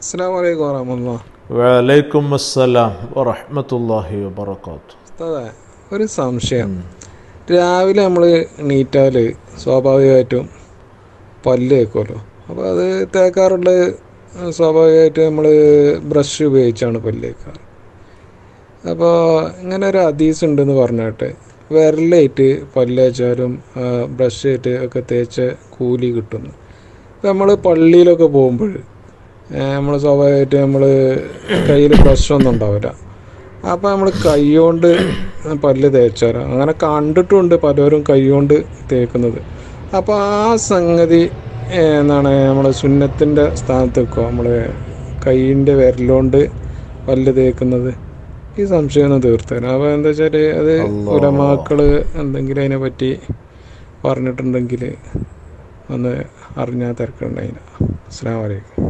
അസ്സാം വലൈക്കും വറഹമുല്ല വലൈക്കും അസ്സലാം വറഹ്മത്തുള്ളാഹി വബറകാത്തു ഉസ്താദേ ഒരു സംശയം രാവിലെ നമ്മൾ നീറ്റാൽ സ്വാഭാവികമായിട്ടും പല്ല് തേക്കുമല്ലോ അപ്പോൾ അത് തേക്കാറുള്ളത് സ്വാഭാവികമായിട്ട് നമ്മൾ ബ്രഷ് ഉപയോഗിച്ചാണ് പല്ല് തേക്കാറ് അപ്പോൾ ഇങ്ങനെ ഒരു ഹദീസ് ഉണ്ടെന്ന് പറഞ്ഞിട്ട് വിരലായിട്ട് പല്ല് തേച്ചാലും ബ്രഷ് ആയിട്ട് ഒക്കെ തേച്ച കൂലി കിട്ടുന്നു ഇപ്പം നമ്മൾ പള്ളിയിലൊക്കെ പോകുമ്പോൾ നമ്മൾ സ്വാഭാവികമായിട്ട് നമ്മൾ കയ്യിൽ ബ്രഷൊന്നും ഉണ്ടാവില്ല അപ്പോൾ നമ്മൾ കൈകൊണ്ട് പല്ല് തേച്ചാൽ അങ്ങനെ കണ്ടിട്ടുണ്ട് പലരും കൈകൊണ്ട് തേക്കുന്നത് അപ്പോൾ ആ സംഗതി ഏ, എന്താണ് നമ്മൾ സുന്നത്തിൻ്റെ സ്ഥാനത്ത് വെക്കുക നമ്മൾ കൈയിൻ്റെ വിരലുകൊണ്ട് പല്ല് തേക്കുന്നത് ഈ സംശയം ഒന്ന് തീർത്തരാം അപ്പോൾ എന്താ വെച്ചാൽ അത് ഉലമാക്കൾ എന്തെങ്കിലും അതിനെ പറ്റി പറഞ്ഞിട്ടുണ്ടെങ്കിൽ ഒന്ന് അറിഞ്ഞാൽ തിരക്കുണ്ടായില്ല അസ്സാം വലൈക്കും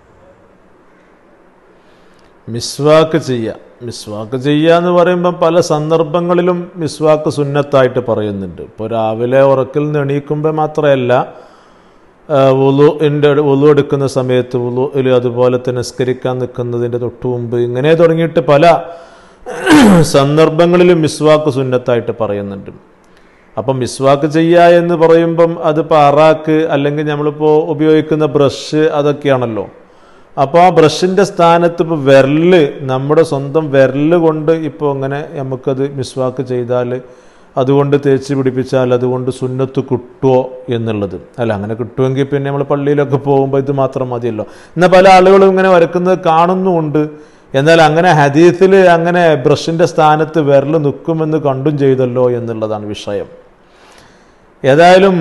മിസ്വാക്ക് ചെയ്യുക മിസ്വാക്ക് ചെയ്യുക എന്ന് പറയുമ്പം പല സന്ദർഭങ്ങളിലും മിസ്വാക്ക് സുന്നത്തായിട്ട് പറയുന്നുണ്ട് ഇപ്പോൾ രാവിലെ ഉറക്കിൽ നിന്ന് എണീക്കുമ്പോൾ മാത്രമല്ല വുളുവിൻ്റെ വുളു എടുക്കുന്ന സമയത്ത് വുളുയിൽ അതുപോലെ തന്നെ നിസ്കരിക്കാൻ നിൽക്കുന്നതിൻ്റെ തൊട്ട് മുമ്പ് ഇങ്ങനെ തുടങ്ങിയിട്ട് പല സന്ദർഭങ്ങളിലും മിസ്വാക്ക് സുന്നത്തായിട്ട് പറയുന്നുണ്ട് അപ്പം മിസ്വാക്ക് ചെയ്യുക എന്ന് പറയുമ്പം അതിപ്പോൾ അറാക്ക് അല്ലെങ്കിൽ നമ്മളിപ്പോൾ ഉപയോഗിക്കുന്ന ബ്രഷ് അതൊക്കെയാണല്ലോ അപ്പോൾ ആ ബ്രഷിൻ്റെ സ്ഥാനത്ത് ഇപ്പോൾ വിരല് നമ്മുടെ സ്വന്തം വിരല് കൊണ്ട് ഇപ്പോൾ അങ്ങനെ നമുക്കത് മിസ്വാക്ക് ചെയ്താൽ അതുകൊണ്ട് തേച്ച് പിടിപ്പിച്ചാൽ അതുകൊണ്ട് സുന്നത്ത് കിട്ടുമോ എന്നുള്ളത് അല്ല അങ്ങനെ കിട്ടുമെങ്കിൽ പിന്നെ നമ്മൾ പള്ളിയിലൊക്കെ പോകുമ്പോൾ ഇത് മാത്രം മതിയല്ലോ എന്നാൽ പല ആളുകളും ഇങ്ങനെ വരക്കുന്നത് കാണുന്നുമുണ്ട് എന്നാൽ അങ്ങനെ ഹദീസിൽ അങ്ങനെ ബ്രഷിൻ്റെ സ്ഥാനത്ത് വിരൽ നിൽക്കുമെന്ന് കണ്ടും ചെയ്തല്ലോ എന്നുള്ളതാണ് വിഷയം ഏതായാലും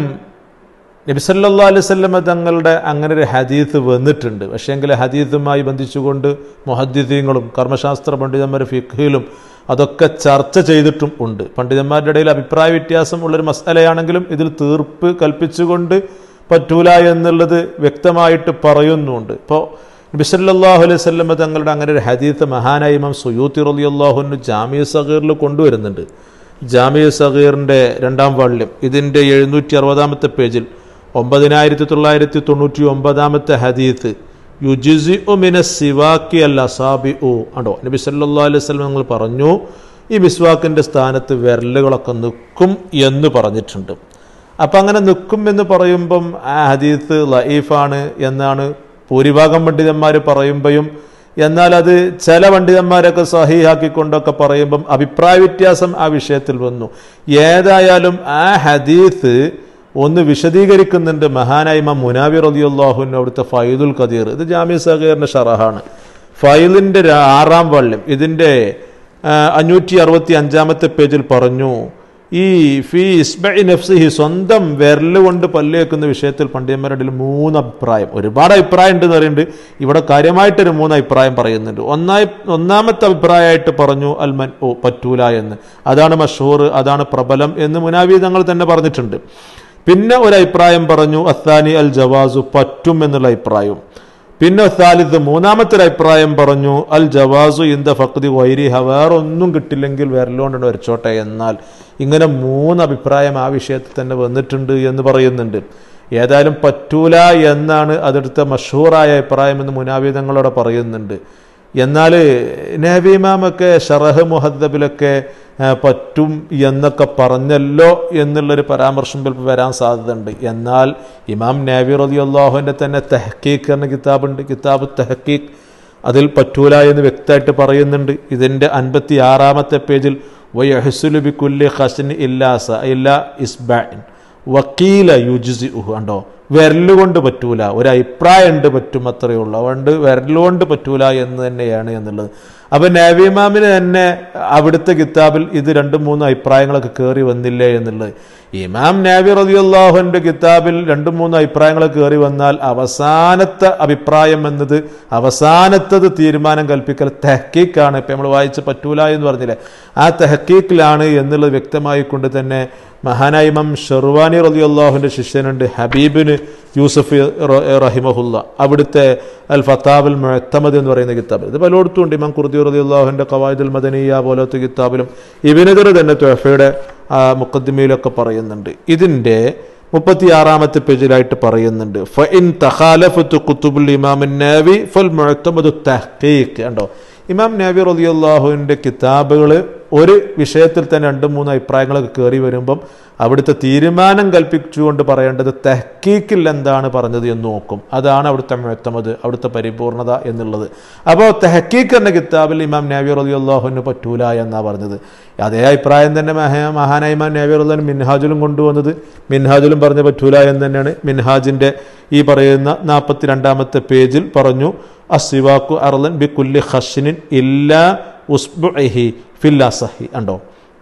നബിസല്ലാ അലൈവല്ലമ തങ്ങളുടെ അങ്ങനെ ഒരു ഹദീത്ത് വന്നിട്ടുണ്ട് പക്ഷേങ്കിൽ ഹദീത്തുമായി ബന്ധിച്ചുകൊണ്ട് മുഹദ്ദീങ്ങളും കർമ്മശാസ്ത്ര പണ്ഡിതന്മാർ ഫിഖിലും അതൊക്കെ ചർച്ച ചെയ്തിട്ടും ഉണ്ട് പണ്ഡിതന്മാരുടെ ഇടയിൽ അഭിപ്രായ വ്യത്യാസം ഉള്ളൊരു മസാലയാണെങ്കിലും ഇതിൽ തീർപ്പ് കൽപ്പിച്ചുകൊണ്ട് പറ്റൂല എന്നുള്ളത് വ്യക്തമായിട്ട് പറയുന്നുണ്ട് ഇപ്പോൾ നബിസല്ലാഹു അലൈഹി സ്വല്ലമ തങ്ങളുടെ അങ്ങനെ ഒരു ഹദീത്ത് മഹാനായ ഇമാം സുയൂത്തി റലി അള്ളാഹുന് ജാമിയ സഗീറിൽ കൊണ്ടുവരുന്നുണ്ട് ജാമിയ സഗീറിൻ്റെ രണ്ടാം വാള്യം ഇതിൻ്റെ എഴുന്നൂറ്റി അറുപതാമത്തെ പേജിൽ ഒമ്പതിനായിരത്തി തൊള്ളായിരത്തി തൊണ്ണൂറ്റി ഒമ്പതാമത്തെ ഹദീത്ത് യുജിസി ഉമിന സിവാക്കി അൽ അസാബി ഉ ആണ്ടോ നബി സല്ലാ അലൈഹി സ്വലം നിങ്ങൾ പറഞ്ഞു ഈ മിസ്വാക്കിൻ്റെ സ്ഥാനത്ത് വിരലുകളൊക്കെ നിൽക്കും എന്ന് പറഞ്ഞിട്ടുണ്ട് അപ്പം അങ്ങനെ നിൽക്കും എന്ന് പറയുമ്പം ആ ഹദീത്ത് ലൈഫാണ് എന്നാണ് ഭൂരിഭാഗം പണ്ഡിതന്മാർ പറയുമ്പോഴും എന്നാൽ അത് ചില പണ്ഡിതന്മാരൊക്കെ സഹിയാക്കിക്കൊണ്ടൊക്കെ പറയുമ്പം അഭിപ്രായ വ്യത്യാസം ആ വിഷയത്തിൽ വന്നു ഏതായാലും ആ ഹദീസ് ഒന്ന് വിശദീകരിക്കുന്നുണ്ട് മഹാനായ ഇമാം മുനാവി റലിയുള്ളാഹുവിൻ്റെ അവിടുത്തെ ഫൈദുൽ ഖദീർ ഇത് ജാമ്യ സഹീറിൻ്റെ ഷറഹാണ് ഫൈലിൻ്റെ ആറാം വള്ളിയം ഇതിൻ്റെ അഞ്ഞൂറ്റി അറുപത്തി അഞ്ചാമത്തെ പേജിൽ പറഞ്ഞു ഈ ഫി ഇസ്ബഇ നഫ്സിഹി സ്വന്തം വിരല് കൊണ്ട് പല്ല് വെക്കുന്ന വിഷയത്തിൽ പണ്ഡിതന്മാരുടെ ഇടയിൽ മൂന്ന് അഭിപ്രായം ഒരുപാട് അഭിപ്രായം ഉണ്ടെന്ന് പറയുന്നുണ്ട് ഇവിടെ കാര്യമായിട്ടൊരു മൂന്ന് അഭിപ്രായം പറയുന്നുണ്ട് ഒന്നായി ഒന്നാമത്തെ അഭിപ്രായമായിട്ട് പറഞ്ഞു അൽമൻ ഓ പറ്റൂല എന്ന് അതാണ് മഷൂർ അതാണ് പ്രബലം എന്ന് മുനാവി തങ്ങൾ തന്നെ പറഞ്ഞിട്ടുണ്ട് പിന്നെ ഒരു അഭിപ്രായം പറഞ്ഞു അത്താനി അൽ ജവാസു പറ്റും എന്നുള്ള അഭിപ്രായവും പിന്നെ സാലിദ് മൂന്നാമത്തെ ഒരു അഭിപ്രായം പറഞ്ഞു അൽ ജവാസു ഇന്ത ഫക്തി വൈരിഹ വേറൊന്നും കിട്ടില്ലെങ്കിൽ വിരലുകൊണ്ടാണ് വരച്ചോട്ടെ എന്നാൽ ഇങ്ങനെ മൂന്ന് അഭിപ്രായം ആ വിഷയത്തിൽ തന്നെ വന്നിട്ടുണ്ട് എന്ന് പറയുന്നുണ്ട് ഏതായാലും പറ്റൂല എന്നാണ് അതെടുത്ത മഷൂറായ അഭിപ്രായം എന്ന് മുനാവിധങ്ങളോടെ പറയുന്നുണ്ട് എന്നാൽ നബിമാമൊക്കെ ഷറഹ് മുഹദ്ദബിലൊക്കെ പറ്റും എന്നൊക്കെ പറഞ്ഞല്ലോ എന്നുള്ളൊരു പരാമർശം ചിലപ്പോൾ വരാൻ സാധ്യതയുണ്ട് എന്നാൽ ഇമാം നാബി റലി അള്ളാഹുവിൻ്റെ തന്നെ തെഹക്കീഖ് എന്ന കിതാബുണ്ട് കിതാബ് തെഹക്കീഖ് അതിൽ പറ്റൂല എന്ന് വ്യക്തമായിട്ട് പറയുന്നുണ്ട് ഇതിൻ്റെ അൻപത്തി ആറാമത്തെ പേജിൽ വയഹസുലു ബി കുല്ലി ഖസ്ൻ ഇല്ലാസ ഇല്ല ഇസ്ബാൻ വക്കീല യുജിസി ഉഹു കണ്ടോ വിരലുകൊണ്ട് പറ്റൂല ഒരു അഭിപ്രായം ഉണ്ട് പറ്റും അത്രയേ ഉള്ളൂ അതുകൊണ്ട് വിരലുകൊണ്ട് പറ്റൂല എന്ന് തന്നെയാണ് എന്നുള്ളത് അപ്പം നബിമാമിന് തന്നെ അവിടുത്തെ കിതാബിൽ ഇത് രണ്ടും മൂന്ന് അഭിപ്രായങ്ങളൊക്കെ കയറി വന്നില്ലേ എന്നുള്ളത് ഇമാം നാബി റതിയുള്ളാഹുവിൻ്റെ കിതാബിൽ രണ്ടും മൂന്ന് അഭിപ്രായങ്ങൾ കയറി വന്നാൽ അവസാനത്തെ അഭിപ്രായം എന്നത് അവസാനത്തത് തീരുമാനം കൽപ്പിക്കൽ തെഹക്കീക്കാണ് ഇപ്പം നമ്മൾ വായിച്ച് പറ്റൂല എന്ന് പറഞ്ഞില്ലേ ആ തെഹക്കീക്കിലാണ് എന്നുള്ളത് വ്യക്തമായിക്കൊണ്ട് തന്നെ മഹാനായ ഇമാം ഷെർവാനി റലി അള്ളാഹുവിൻ്റെ ശിഷ്യനുണ്ട് ഹബീബിന് യൂസഫ് റഹിമഹുല്ല അവിടുത്തെ അൽ ഫത്താബുൽ മുഴത്തമദ് എന്ന് പറയുന്ന കിതാബ് ഇത് പലയിടത്തും ഉണ്ട് ഇമാം കുർദി റലി അള്ളാഹുവിൻ്റെ കവായിദുൽ മദനിയ പോലത്തെ കിതാബിലും ഇബിനെതിർ തന്നെ തൊഫയുടെ മുക്കദ്ദിമയിലൊക്കെ പറയുന്നുണ്ട് ഇതിൻ്റെ മുപ്പത്തി ആറാമത്തെ പേജിലായിട്ട് പറയുന്നുണ്ട് ഫഇൻ തഖാലഫത്തു കുത്തുബുൽ ഇമാം നാവി ഫൽ മുഅത്തമദു തഹ്ഖീഖ് കണ്ടോ ഇമാം നാവി റളിയല്ലാഹുവിൻ്റെ കിതാബുകൾ ഒരു വിഷയത്തിൽ തന്നെ രണ്ട് മൂന്ന് അഭിപ്രായങ്ങളൊക്കെ കയറി വരുമ്പം അവിടുത്തെ തീരുമാനം കൽപ്പിച്ചുകൊണ്ട് പറയേണ്ടത് തെഹ്ക്കീക്കിൽ എന്താണ് പറഞ്ഞത് എന്ന് നോക്കും അതാണ് അവിടുത്തെ മുഴത്തമത് അവിടുത്തെ പരിപൂർണത എന്നുള്ളത് അപ്പോൾ തെഹ്ക്കീക്ക് എന്ന കിതാബിൽ ഇമാം നാവി റളിയല്ലാഹുവിന് പറ്റൂല എന്നാണ് പറഞ്ഞത് അതേ അഭിപ്രായം തന്നെ മഹ മഹാനായ ഇമാം നാവി റളിയല്ലാഹു മിൻഹാജിലും കൊണ്ടുവന്നത് മിൻഹാജിലും പറഞ്ഞ പറ്റൂല എന്ന് തന്നെയാണ് മിൻഹാജിൻ്റെ ഈ പറയുന്ന നാൽപ്പത്തി രണ്ടാമത്തെ പേജിൽ പറഞ്ഞു അസിവാക്കു അർലൻ ബി കുല്ലി ഖഷിനിൻ ഇല്ലാ ഉസ്ബുഹി ഫിൽ അസഹി ഉണ്ടോ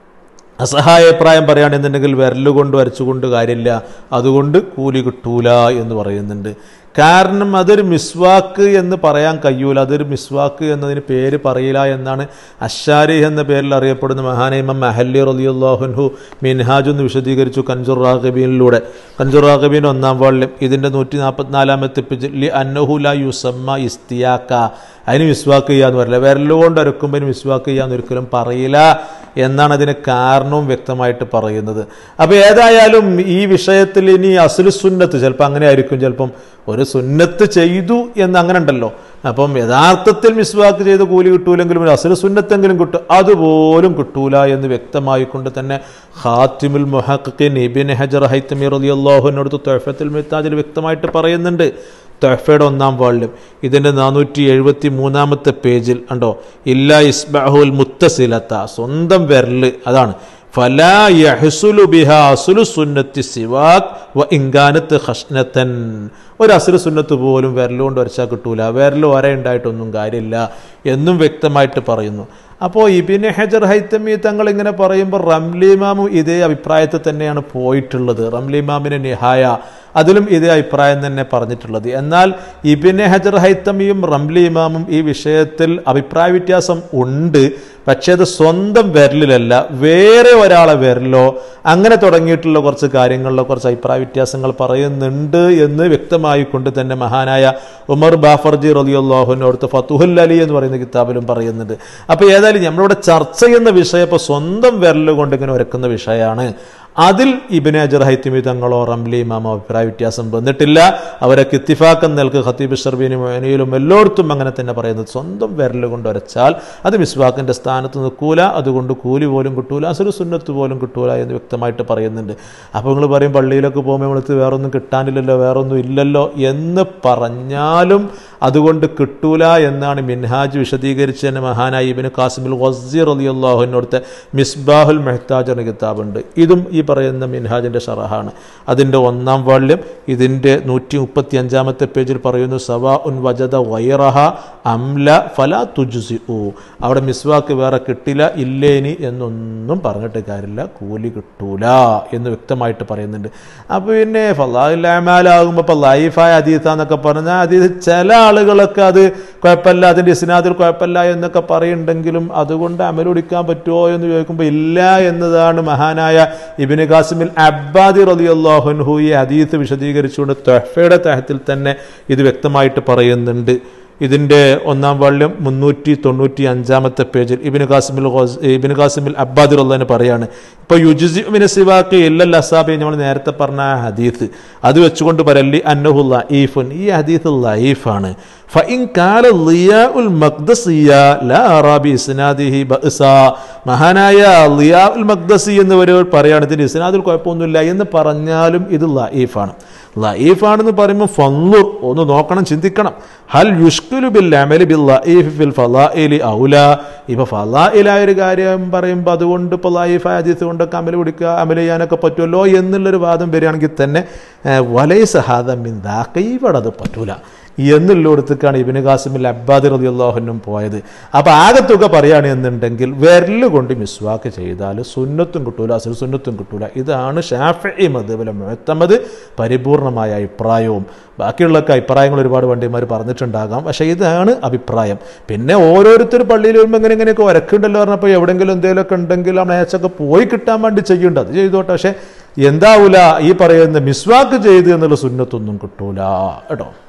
അസഹായ അഭിപ്രായം പറയുകയാണെന്നുണ്ടെങ്കിൽ വിരലുകൊണ്ട് വരച്ചുകൊണ്ട് കാര്യമില്ല അതുകൊണ്ട് കൂലി കിട്ടൂല എന്ന് പറയുന്നുണ്ട് കാരണം അതൊരു മിസ്വാക്ക് എന്ന് പറയാൻ കഴിയൂല അതൊരു മിസ്വാക്ക് എന്നതിന് പേര് പറയില്ല എന്നാണ് അഷാരി എന്ന പേരിൽ അറിയപ്പെടുന്ന മഹാനൈമ മഹല്ലി റലിയുല്ലാഹുൻഹു മിൻഹാജ് എന്ന് വിശദീകരിച്ചു കഞ്ചുർ റാഗബീനിലൂടെ കഞ്ചുർ റാഗബീൻ ഒന്നാം വാള്യം ഇതിൻ്റെ നൂറ്റി നാൽപ്പത്തിനാലാമത്തെ ലി അന്നഹുല യുസമ്മ ഇസ്തിയാക്ക അതിന് വിസ്വാക്ക് ചെയ്യാന്ന് പറയില്ല വിരലുകൊണ്ട് അരക്കുമ്പോൾ അതിന് വിസ്വാക്ക് ചെയ്യാന്ന് ഒരിക്കലും പറയില്ല എന്നാണ് അതിന് കാരണവും വ്യക്തമായിട്ട് പറയുന്നത് അപ്പോൾ ഏതായാലും ഈ വിഷയത്തിൽ ഇനി അസുൽ സുന്നത്ത് ചിലപ്പോൾ അങ്ങനെ ആയിരിക്കും ചിലപ്പം ഒരു സുന്നത്ത് ചെയ്തു എന്ന് അങ്ങനെ ഉണ്ടല്ലോ അപ്പം യഥാർത്ഥത്തിൽ മിസ്വാക്ക് ചെയ്ത് കൂലി കിട്ടൂലെങ്കിലും ഒരു അസുൽ സുന്നത്തെങ്കിലും കിട്ടും അതുപോലും കിട്ടൂല എന്ന് വ്യക്തമായിക്കൊണ്ട് തന്നെ ഹാത്തിമുൽ മുഹഖിൻ ഇബിൻ ഹജർ ഹൈത്തമി റളിയല്ലാഹുവിനടുത്ത് തൊഫത്തുൽ മിത്താജിൽ വ്യക്തമായിട്ട് പറയുന്നുണ്ട് തൊഹഫയുടെ ഒന്നാം വാളിലും ഇതിൻ്റെ നാനൂറ്റി എഴുപത്തി മൂന്നാമത്തെ പേജിൽ ഉണ്ടോ ഇല്ല ഇസ്ബഹുൽ മുത്തസിലത്ത സ്വന്തം വിരല് അതാണ് ഫലാ യഹ്സുലു ബിഹ അസുലു സുന്നത്തി സിവാക് വ ഇങ്കാനത്ത് ഖഷ്നത്തൻ ഒരു അസുല സുന്നത്ത് പോലും വിരലുകൊണ്ട് വരച്ചാൽ കിട്ടൂല വിരൽ വര ഉണ്ടായിട്ടൊന്നും കാര്യമില്ല എന്നും വ്യക്തമായിട്ട് പറയുന്നു അപ്പോൾ ഇബിന് ഹജർ ഹൈത്തമി തങ്ങൾ ഇങ്ങനെ പറയുമ്പോൾ റംലിമാമും ഇതേ അഭിപ്രായത്തിൽ തന്നെയാണ് പോയിട്ടുള്ളത് റംലിമാമിന് നിഹായ അതിലും ഇതേ അഭിപ്രായം തന്നെ പറഞ്ഞിട്ടുള്ളത് എന്നാൽ ഇബിന് ഹജർ ഹൈത്തമിയും റംലി ഇമാമും ഈ വിഷയത്തിൽ അഭിപ്രായ വ്യത്യാസം ഉണ്ട് പക്ഷേ അത് സ്വന്തം വിരലിലല്ല വേറെ ഒരാളെ വിരലോ അങ്ങനെ തുടങ്ങിയിട്ടുള്ള കുറച്ച് കാര്യങ്ങളിലോ കുറച്ച് അഭിപ്രായ വ്യത്യാസങ്ങൾ പറയുന്നുണ്ട് എന്ന് വ്യക്തമായി കൊണ്ട് തന്നെ മഹാനായ ഉമർ ബാഫർജി റലിയുള്ളാഹുവിനോടുത്ത് ഫത്തുഹുൽ അലി എന്ന് പറയുന്ന കിതാബിലും പറയുന്നുണ്ട് അപ്പോൾ ഏതായാലും നമ്മളിവിടെ ചർച്ച ചെയ്യുന്ന വിഷയം ഇപ്പോൾ സ്വന്തം വിരൽ കൊണ്ട് ഇങ്ങനെ ഒരുക്കുന്ന വിഷയമാണ് അതിൽ ഇബിന് അജർ ഹൈത്തിമി തങ്ങളോ റംലി ഇമാമോ അഭിപ്രായ വ്യത്യാസം വന്നിട്ടില്ല അവരൊക്കെ ഇത്തിഫാക്കം നൽകി ഖത്തീബ് ഷർബീനും മോനയിലും എല്ലായിടത്തും അങ്ങനെ തന്നെ പറയുന്നത് സ്വന്തം വിരൽ കൊണ്ട് വരച്ചാൽ അത് മിസ്വാക്കിൻ്റെ സ്ഥാനത്ത് നിൽക്കൂല അതുകൊണ്ട് കൂലി പോലും കിട്ടൂല അസുര സുന്നത്ത് പോലും കിട്ടൂല എന്ന് വ്യക്തമായിട്ട് പറയുന്നുണ്ട് അപ്പോൾ നിങ്ങൾ പറയും പള്ളിയിലൊക്കെ പോകുമ്പോൾ നമ്മൾക്ക് വേറൊന്നും കിട്ടാനില്ലല്ലോ വേറൊന്നും ഇല്ലല്ലോ എന്ന് പറഞ്ഞാലും അതുകൊണ്ട് കിട്ടൂല എന്നാണ് മിൻഹാജ് വിശദീകരിച്ച് തന്നെ മഹാനായി ഇബിന് കാസിമുൽ വസീർ അലി അള്ളാഹുവിനോടുത്തെ മിസ്ബാഹുൽ മെഹ്താജ് എന്ന കിതാബുണ്ട് ഇതും ഈ പറയുന്ന മിൻഹാജിൻ്റെ ഷറഹാണ് അതിൻ്റെ ഒന്നാം വാള്യം ഇതിൻ്റെ നൂറ്റി മുപ്പത്തി അഞ്ചാമത്തെ പേജിൽ പറയുന്നു സവാ ഉൻ വജദ വൈറഹ അംല ഫല തുജുസി ഊ അവിടെ മിസ്വാക്ക് വേറെ കിട്ടില്ല ഇല്ലേനി എന്നൊന്നും പറഞ്ഞിട്ട് കാര്യമില്ല കൂലി കിട്ടൂല എന്ന് വ്യക്തമായിട്ട് പറയുന്നുണ്ട് അപ്പോൾ പിന്നെ ഫലാഹുലാമാലാകുമ്പോൾ ഇപ്പോൾ ലൈഫായ അതീത എന്നൊക്കെ പറഞ്ഞാൽ അതീത് ചില ആളുകളൊക്കെ അത് കുഴപ്പമില്ല അതിൻ്റെ ഇസ്നാദിൽ കുഴപ്പമില്ല എന്നൊക്കെ പറയുന്നുണ്ടെങ്കിലും അതുകൊണ്ട് അമലുടിക്കാൻ പറ്റുമോ എന്ന് ചോദിക്കുമ്പോൾ ഇല്ല എന്നതാണ് മഹാനായ ഇബിന് ഖാസിമിൽ അബ്ബാദി റലിയല്ലാഹുൻഹു ഈ ഹദീത്ത് വിശദീകരിച്ചുകൊണ്ട് തൊഹഫയുടെ തഹത്തിൽ തന്നെ ഇത് വ്യക്തമായിട്ട് പറയുന്നുണ്ട് ഇതിൻ്റെ ഒന്നാം വാള്യം മുന്നൂറ്റി തൊണ്ണൂറ്റി അഞ്ചാമത്തെ പേജിൽ ഇബിന് ഖാസിമിൽ ഖോസ്- ഇബിന് ഖാസിമിൽ അബ്ബാദി റല്ലാന് പറയാണ് ഇപ്പോൾ യുജിസിമിന് സിവാക്ക് എല്ലൽ അസാബി നമ്മൾ നേരത്തെ പറഞ്ഞ ആ ഹദീത്ത് അത് വെച്ചുകൊണ്ട് പറയല്ലി അന്നഹു ലഈഫുൻ ഈ ഹദീത്ത് ലഈഫാണ് ഫഇൻ കാല ലിയാഉൽ മഖ്ദസിയ ലാ അറാ ബി ഇസ്നാദിഹി ബഅസ മഹാനായ ലിയാഉൽ മഖ്ദസി എന്നിവർ പറയാണ് ഇതിന്റെ ഇസ്നാദിൽ കുഴപ്പമൊന്നുമില്ല എന്ന് പറഞ്ഞാലും ഇത് ലഈഫാണ് ലഈഫാണെന്ന് പറയുമ്പോൾ ഫന്നുർ ഒന്ന് നോക്കണം ചിന്തിക്കണം ഹൽ യുഷ്കുലു ബിൽ അമലി ബിൽ ലഈഫ് ഫിൽ ഫലാഇലി ഔല ഇപ്പോൾ ഫലായിലായ ഒരു കാര്യം പറയുമ്പോൾ അതുകൊണ്ട് ഇപ്പോൾ ലൈഫായ ഹദീസ് കൊണ്ടൊക്കെ അമൽ പിടിക്കുക അമൽ ചെയ്യാനൊക്കെ പറ്റുമല്ലോ എന്നുള്ളൊരു വാദം വരികയാണെങ്കിൽ തന്നെ വലൈസ ഹാദ മിൻ ദാക്ക ഇവിടെ അത് പറ്റൂല എന്നുള്ളിടത്തേക്കാണ് ഇബിന് ഖാസിമിൽ അബ്ബാദി റതി അള്ളാഹുനും പോയത് അപ്പോൾ ആകെ തുക പറയുകയാണ് എന്നുണ്ടെങ്കിൽ വിരല് കൊണ്ട് മിസ്വാക്ക് ചെയ്താൽ സുന്നത്തും കിട്ടൂല അസുൽ സുന്നത്തും കിട്ടൂല ഇതാണ് ഷാഫി മധുബല മുഴത്തമത് പരിപൂർണമായ അഭിപ്രായവും ബാക്കിയുള്ളൊക്കെ അഭിപ്രായങ്ങൾ ഒരുപാട് വണ്ടിമാർ പറഞ്ഞിട്ടുണ്ടാകാം പക്ഷേ ഇതാണ് അഭിപ്രായം പിന്നെ ഓരോരുത്തർ പള്ളിയിൽ വരുമ്പോൾ ഇങ്ങനെ ഇങ്ങനെയൊക്കെ വരക്കുണ്ടല്ലോ പറഞ്ഞപ്പോൾ എവിടെയെങ്കിലും എന്തെങ്കിലുമൊക്കെ ഉണ്ടെങ്കിൽ ആ മാച്ചൊക്കെ പോയി കിട്ടാൻ വേണ്ടി ചെയ്യുന്നുണ്ട് അത് ചെയ്തോട്ടെ പക്ഷേ എന്താവൂല ഈ പറയുന്ന മിസ്വാക്ക് ചെയ്ത് എന്നുള്ള സുന്നത്തൊന്നും കിട്ടൂല കേട്ടോ